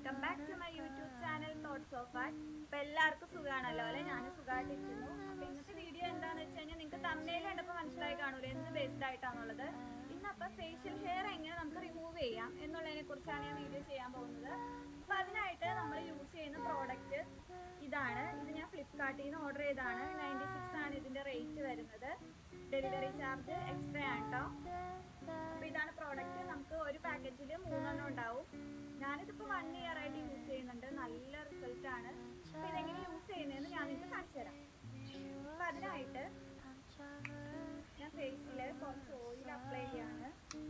Welcome back to my YouTube channel thoughts of art അപ്പൊ എല്ലാവർക്കും സുഖമാണല്ലോ അല്ലെ ഞാൻ സുഖമായിട്ടിരിക്കുന്നു അപ്പൊ ഇന്നത്തെ വീഡിയോ എന്താന്ന് വെച്ച് കഴിഞ്ഞാൽ നിങ്ങൾക്ക് തമ്മയിൽ കണ്ടപ്പോ മനസ്സിലായി കാണൂല എന്ത് ബേസ്ഡ് ആയിട്ടാണുള്ളത് ഇന്നപ്പൊ ഫേഷ്യൽ ഹെയർ എങ്ങനെ നമുക്ക് റിമൂവ് ചെയ്യാം എന്നുള്ളതിനെ കുറിച്ചാണ് ഞാൻ വീഡിയോ ചെയ്യാൻ പോകുന്നത് അപ്പൊ അതിനായിട്ട് നമ്മൾ യൂസ് ചെയ്യുന്ന പ്രോഡക്റ്റ് ഇതാണ് ഇത് ഞാൻ ഫ്ലിപ്കാർട്ടിൽ നിന്ന് ഓർഡർ ചെയ്താണ് നയൻറ്റി സിക്സ് ആണ് ഇതിന്റെ റേറ്റ് വരുന്നത് ഡെലിവറി ചാർജ് എക്സ്ട്രാ ആണ് കേട്ടോ അപ്പൊ ഇതാണ് പ്രോഡക്റ്റ് നമുക്ക് ഒരു പാക്കറ്റിൽ മൂന്നെണ്ണം ഉണ്ടാവും ഞാനിതിപ്പോ വൺ ഇയർ ആയിട്ട് യൂസ് ചെയ്യുന്നുണ്ട് നല്ല റിസൾട്ട് ആണ് അപ്പൊ ഇതെങ്ങനെ യൂസ് ചെയ്യുന്നതെന്ന് ഞാൻ നിങ്ങൾക്ക് കാണിച്ചു തരാം അപ്പൊ അതിനായിട്ട് ഞാൻ ഫേസിൽ കുറച്ച് ഓയിൽ അപ്ലൈ ചെയ്യാണ്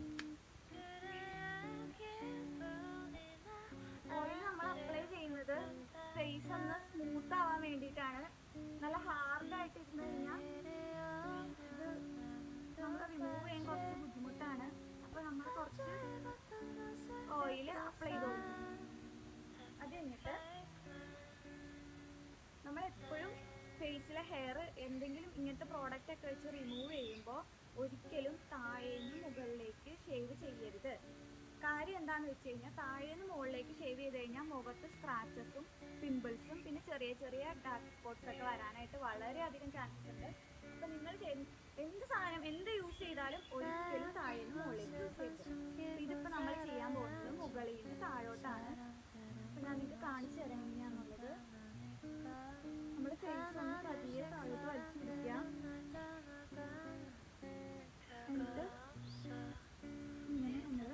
ഓയിൽ നമ്മൾ അപ്ലൈ ചെയ്യുന്നത് ഫേസ് ഒന്ന് സ്മൂത്ത് ആവാൻ വേണ്ടിയിട്ടാണ് നല്ല ഹാർഡ് ആയിട്ട് ഇരുന്ന് കഴിഞ്ഞാൽ ഇത് നമുക്ക് റിമൂവ് ചെയ്യാൻ കുറച്ച് ബുദ്ധിമുട്ടാണ് അപ്പൊ നമ്മൾ കുറച്ച് ഓയിൽ അപ്ലൈ ചെയ്ത് കൊടുക്കും അത് കഴിഞ്ഞിട്ട് നമ്മൾ എപ്പോഴും ഫേസിലെ ഹെയർ എന്തെങ്കിലും ഇങ്ങനത്തെ പ്രോഡക്റ്റ് ഒക്കെ വെച്ച് റിമൂവ് ചെയ്യുമ്പോൾ ഒരിക്കലും താഴേന്ന് മുകളിലേക്ക് ഷേവ് ചെയ്യരുത് കാര്യം എന്താണെന്ന് വെച്ച് കഴിഞ്ഞാൽ താഴേന്ന് മുകളിലേക്ക് ഷേവ് ചെയ്ത് കഴിഞ്ഞാൽ മുഖത്ത് സ്ക്രാച്ചസും പിമ്പിൾസും പിന്നെ ചെറിയ ചെറിയ ഡാർക്ക് സ്പോട്ട്സ് ഒക്കെ വരാനായിട്ട് വളരെയധികം ചാൻസസ് ഉണ്ട് അപ്പൊ നിങ്ങൾ ചെയ്യ- എന്ത് സാധനം എന്ത് യൂസ് ചെയ്താലും ഒരിക്കലും താഴേന്ന് മുകളിലേക്ക് യൂസ് ചെയ്യരുത് ഇതിപ്പോ നമ്മൾ ചെയ്യാൻ പോകുന്നത് മുകളിൽ നിന്ന് താഴോട്ടാണ് അപ്പൊ ഞാൻ നിങ്ങൾക്ക് കാണിച്ചു തരാം എങ്ങനെയാന്നുള്ളത് നമ്മൾ ഫേസ് ഒന്ന് പതിയെ താഴോട്ട് വലിച്ചു പിടിക്കുക എന്നിട്ട് ഇങ്ങനെ നമ്മൾ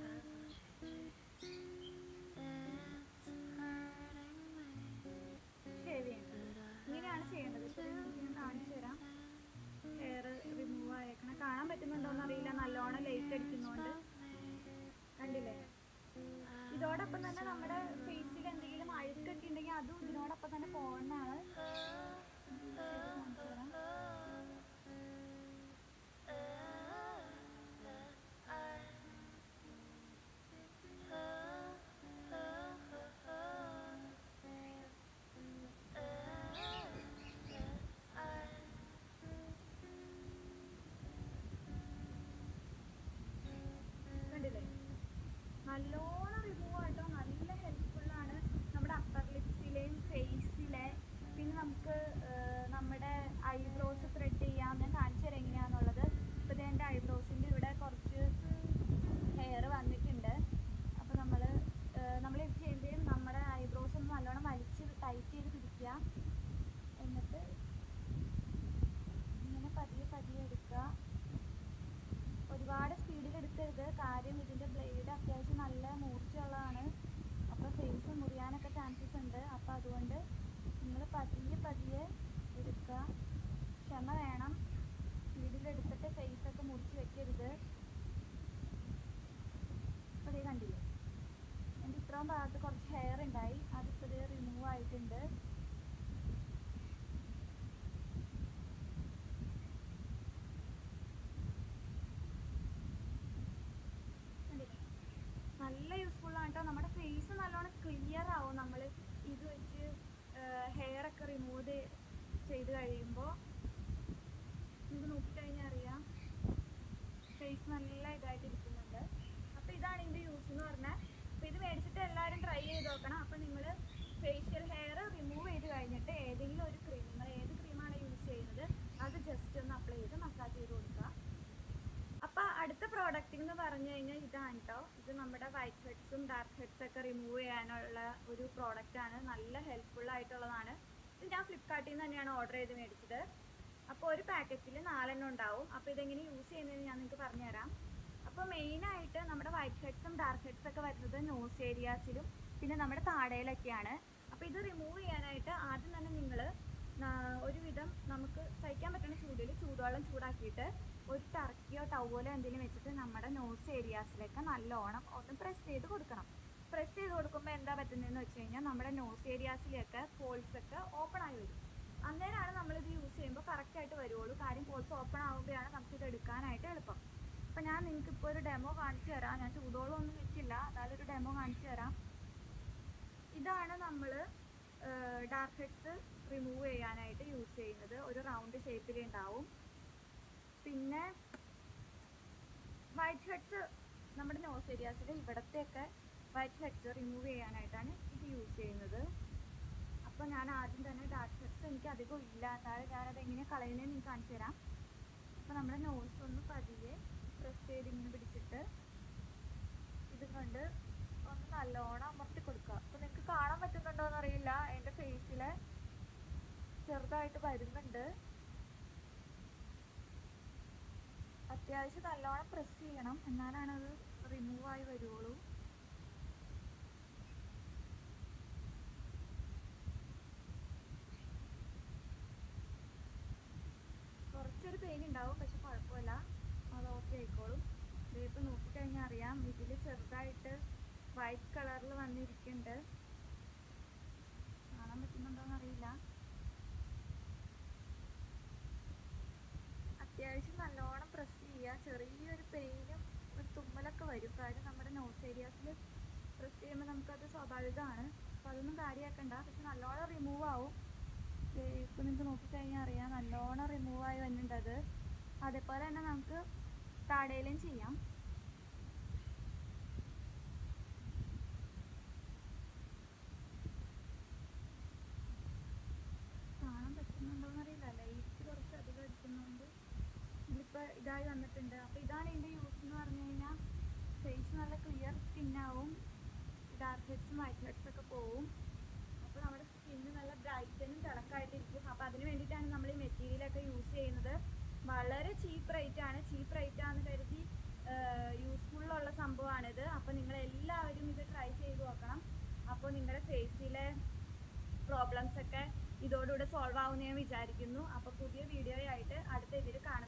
ഷേവ് ചെയ്യേണ്ടത് ഇങ്ങനെയാണ് ചെയ്യേണ്ടത് ഇപ്പൊ നിങ്ങൾക്ക് ഞാൻ കാണിച്ചു തരാം ഹെയർ റിമൂവ് ആയേക്കണം കാണാൻ പറ്റുന്നുണ്ടോന്ന് അറിയില്ല നല്ലോണം ലൈറ്റ് അടിക്കുന്നോണ്ട് കണ്ടില്ലേ ഇതോടൊപ്പം തന്നെ നമ്മുടെ ഫേസിൽ എന്തെങ്കിലും അഴുക്കൊക്കെ ഉണ്ടെങ്കിൽ അതും ഇതിനോടൊപ്പം തന്നെ പോകുന്നതാണ് കാണിച്ചു തരാം കണ്ടില്ലേ നല്ലോണം റിമൂവ് ആയിട്ടോ നല്ല ഹെൽപ്ഫുൾ ആണ് നമ്മുടെ അപ്പർ ലിപ്സിലെയും ഫേസിലെ പിന്നെ നമുക്ക് ഏർ, നമ്മുടെ ഐബ്രോസ് ത്രെഡ് ചെയ്യാം ഞാൻ കാണിച്ചു തരാം എങ്ങനെയാന്നുള്ളത് ഇപ്പൊ ദേ എൻ്റെ ഐബ്രോസിൻ്റെ ഇവിടെ കുറച്ച് ഹെയർ വന്നിട്ടുണ്ട് അപ്പൊ നമ്മൾ നമ്മൾ ഇത് ചെയ്യുമ്പോഴും നമ്മുടെ ഐബ്രോസ് ഒന്ന് നല്ലോണം വലിച്ച് ടൈറ്റ് ചെയ്ത് പിടിക്കുക എന്നിട്ട് ഇങ്ങനെ പതിയെ പതിയെ എടുക്കുക ഒരുപാട് സ്പീഡിൽ എടുക്കരുത് കാര്യം ഇതിന്റെ ബ്ലേഡ് അത്യാവശ്യം നല്ല മൂർച്ചയുള്ളതാണ് അപ്പോൾ ഫേസ് മുറിയാനൊക്കെ ചാൻസസ് ഉണ്ട് അപ്പോൾ അതുകൊണ്ട് നിങ്ങൾ പതിയെ പതിയെ എടുക്കുക ക്ഷമ വേണം സ്പീഡിൽ എടുത്തിട്ട് ഫേസ് ഒക്കെ മുറിച്ച് വെക്കരുത് അപ്പോൾ ഇത് കണ്ടില്ലേ എൻ്റെ ഇത്രയും ഭാഗത്ത് കുറച്ച് ഹെയർ ഉണ്ടായി അതിപ്പോൾ ഇത് റിമൂവ് ആയിട്ടുണ്ട് കണ്ടില്ലേ? നല്ല യൂസ്ഫുൾ ആണ് കേട്ടോ നമ്മുടെ ഫേസ് നല്ലോണം ക്ലിയർ ആവും നമ്മൾ ഇത് വെച്ച് ഹെയർ ഒക്കെ റിമൂവ് ചെയ്ത് കഴിയുമ്പോൾ നിങ്ങൾക്ക് നോക്കിക്കഴിഞ്ഞാൽ അറിയാം ഫേസ് നല്ല ഇതായിട്ട് ഇരിക്കുന്നുണ്ട് അപ്പോൾ ഇതാണ് ഇതിൻ്റെ യൂസ് എന്ന് പറഞ്ഞാൽ അപ്പോൾ ഇത് മേടിച്ചിട്ട് എല്ലാവരും ട്രൈ ചെയ്ത് നോക്കണം അപ്പോൾ നിങ്ങൾ ഫേഷ്യൽ ഹെയർ റിമൂവ് ചെയ്ത് കഴിഞ്ഞിട്ട് ഏതെങ്കിലും ഒരു ക്രീം നിങ്ങൾ ഏത് ക്രീമാണ് യൂസ് ചെയ്യുന്നത് അത് ജസ്റ്റ് ഒന്ന് അപ്ലൈ ചെയ്ത് മസാജ് ചെയ്ത് കൊടുക്കുക അപ്പൊ അടുത്ത പ്രോഡക്റ്റ് എന്ന് പറഞ്ഞു കഴിഞ്ഞാൽ ഇതാണ് കേട്ടോ ഇത് നമ്മുടെ വൈറ്റ് ഹെഡ്സും ഡാർക്ക് ഹെഡ്സ് ഒക്കെ റിമൂവ് ചെയ്യാനുള്ള ഒരു പ്രോഡക്റ്റ് ആണ് നല്ല ഹെൽപ്ഫുൾ ആയിട്ടുള്ളതാണ് ഇത് ഞാൻ ഫ്ലിപ്കാർട്ടിൽ നിന്ന് തന്നെയാണ് ഓർഡർ ചെയ്ത് മേടിച്ചത് അപ്പോൾ ഒരു പാക്കറ്റിൽ നാലെണ്ണം ഉണ്ടാവും അപ്പോൾ ഇതെങ്ങനെ യൂസ് ചെയ്യുന്നതെന്ന് ഞാൻ നിങ്ങൾക്ക് പറഞ്ഞുതരാം അപ്പോൾ മെയിനായിട്ട് നമ്മുടെ വൈറ്റ് ഹെഡ്സും ഡാർക്ക് ഹെഡ്സ് ഒക്കെ വരുന്നത് നോസ് ഏരിയാസിലും പിന്നെ നമ്മുടെ താടയിലൊക്കെയാണ് അപ്പോൾ ഇത് റിമൂവ് ചെയ്യാനായിട്ട് ആദ്യം തന്നെ നിങ്ങൾ ഒരുവിധം നമുക്ക് സഹിക്കാൻ പറ്റുന്ന ചൂടിൽ ചൂടുവെള്ളം ചൂടാക്കിയിട്ട് ഒരു ടർക്കിയോ ടവലോ എന്തെങ്കിലും വെച്ചിട്ട് നമ്മുടെ നോസ് ഏരിയാസിലേക്ക് നല്ലോണം ഒന്ന് പ്രസ് ചെയ്ത് കൊടുക്കണം പ്രസ് ചെയ്ത് കൊടുക്കുമ്പോൾ എന്താ പറ്റുന്നതെന്ന് വെച്ച് കഴിഞ്ഞാൽ നമ്മുടെ നോസ് ഏരിയാസിലേക്ക് പോൾസ് ഒക്കെ ഓപ്പൺ ആയി വരും അന്നേരമാണ് നമ്മളിത് യൂസ് ചെയ്യുമ്പോൾ കറക്റ്റ് ആയിട്ട് വരുള്ളൂ കാര്യം പോൾസ് ഓപ്പൺ ആകുമ്പോഴാണ് നമുക്കിത് എടുക്കാനായിട്ട് എളുപ്പം അപ്പം ഞാൻ നിങ്ങൾക്ക് ഇപ്പോൾ ഒരു ഡെമോ കാണിച്ചു തരാം ഞാൻ ചൂടോളം ഒന്നും വെച്ചില്ല എന്നാലും ഒരു ഡെമോ കാണിച്ചു തരാം ഇതാണ് നമ്മൾ ഡാർക്ക് ഹെഡ്സ് റിമൂവ് ചെയ്യാനായിട്ട് യൂസ് ചെയ്യുന്നത് ഒരു റൗണ്ട് ഷേപ്പിൽ ഉണ്ടാവും പിന്നെ വൈറ്റ് ഹെഡ്സ് നമ്മുടെ നോസ് ഏരിയാസിൽ ഇവിടത്തെയൊക്കെ വൈറ്റ് ഫ്ലെക്സ് റിമൂവ് ചെയ്യാനായിട്ടാണ് ഇത് യൂസ് ചെയ്യുന്നത് അപ്പോൾ ഞാൻ ആദ്യം തന്നെ ഡാർക്ക് ഫ്ലെക്സ് എനിക്ക് അധികം ഇല്ല താഴെ ഞാനത് എങ്ങനെയാണ് കളയുന്നതെന്ന് എനിക്ക് കാണിച്ചു തരാം അപ്പോൾ നമ്മുടെ നോസ് ഒന്ന് പതിയെ പ്രസ് ചെയ്ത് ഇങ്ങനെ പിടിച്ചിട്ട് ഇത് കൊണ്ട് ഒന്ന് നല്ലോണം അമർത്തി കൊടുക്കുക അപ്പോൾ നിങ്ങൾക്ക് കാണാൻ പറ്റുന്നുണ്ടോ എന്നറിയില്ല എൻ്റെ ഫേസിൽ ചെറുതായിട്ട് വരുന്നുണ്ട് അത്യാവശ്യം നല്ലോണം പ്രസ് ചെയ്യണം എന്നാലാണ് അത് റിമൂവ് ആയി വരുള്ളൂ കുറച്ചൊരു പെയിൻ ഉണ്ടാവും പക്ഷെ കുഴപ്പമില്ല അത് ഓക്കെ ആയിക്കോളും ഇതിപ്പോൾ നോക്കിക്കഴിഞ്ഞാൽ അറിയാം ഇതിൽ ചെറുതായിട്ട് വൈറ്റ് കളറിൽ വന്നിരിക്കുന്നുണ്ട് കാണാൻ പറ്റുന്നുണ്ടോന്ന് അറിയില്ല അത്യാവശ്യം നല്ലോണം പ്രസ് ചെയ്യുക ചെറിയൊരു പെയിനും ഒരു തുമ്മലൊക്കെ വരും കാര്യം നമ്മുടെ നോസ് ഏരിയാസിൽ പ്രസ് ചെയ്യുമ്പോൾ നമുക്കത് സ്വാഭാവികമാണ് അപ്പോൾ അതൊന്നും കാര്യമാക്കണ്ട പക്ഷെ നല്ലോണം റിമൂവ് ആവും ഇപ്പോൾ നിങ്ങൾക്ക് നോക്കിക്കഴിഞ്ഞാൽ അറിയാം നല്ലോണം റിമൂവ് ആയി വരുന്നുണ്ട് അത് അതേപോലെ തന്നെ നമുക്ക് താടയിലും ചെയ്യാം കാണാൻ പറ്റുന്നുണ്ടോന്ന് അറിയില്ല ലൈറ്റ് കുറച്ച് അധികം അടിക്കുന്നതുകൊണ്ട് ഇതിലിപ്പോൾ ഇതായി വന്നിട്ടുണ്ട് അപ്പോൾ ഇതാണ് ഇതിൻ്റെ യൂസ് എന്ന് പറഞ്ഞു കഴിഞ്ഞാൽ ഫേസ് നല്ല ക്ലിയർ സ്കിന്നാവും ഡാർക്ക് ഹെഡ്സും വൈറ്റ് ഹെഡ്സ് ഒക്കെ പോവും അപ്പോൾ നമ്മുടെ സ്കിന്ന് നല്ല ബ്രൈറ്റനും തിളക്കമായിട്ടിരിക്കും അപ്പോൾ അതിന് വേണ്ടിയിട്ടാണ് നമ്മൾ ഈ മെറ്റീരിയലൊക്കെ യൂസ് ചെയ്യുന്നത് വളരെ ചീപ്പ് റേറ്റ് ആണ് ചീപ്പ് റേറ്റ് ആണെന്ന് കരുതി യൂസ്ഫുള്ളുള്ള സംഭവമാണിത് അപ്പോൾ നിങ്ങൾ എല്ലാവരും ഇത് ട്രൈ ചെയ്ത് നോക്കണം അപ്പോൾ നിങ്ങളുടെ ഫേസിലെ പ്രോബ്ലംസ് ഒക്കെ ഇതോടുകൂടെ സോൾവ് ആവുമെന്ന് ഞാൻ വിചാരിക്കുന്നു അപ്പോൾ പുതിയ വീഡിയോ ആയിട്ട് അടുത്ത ഇതിൽ കാണും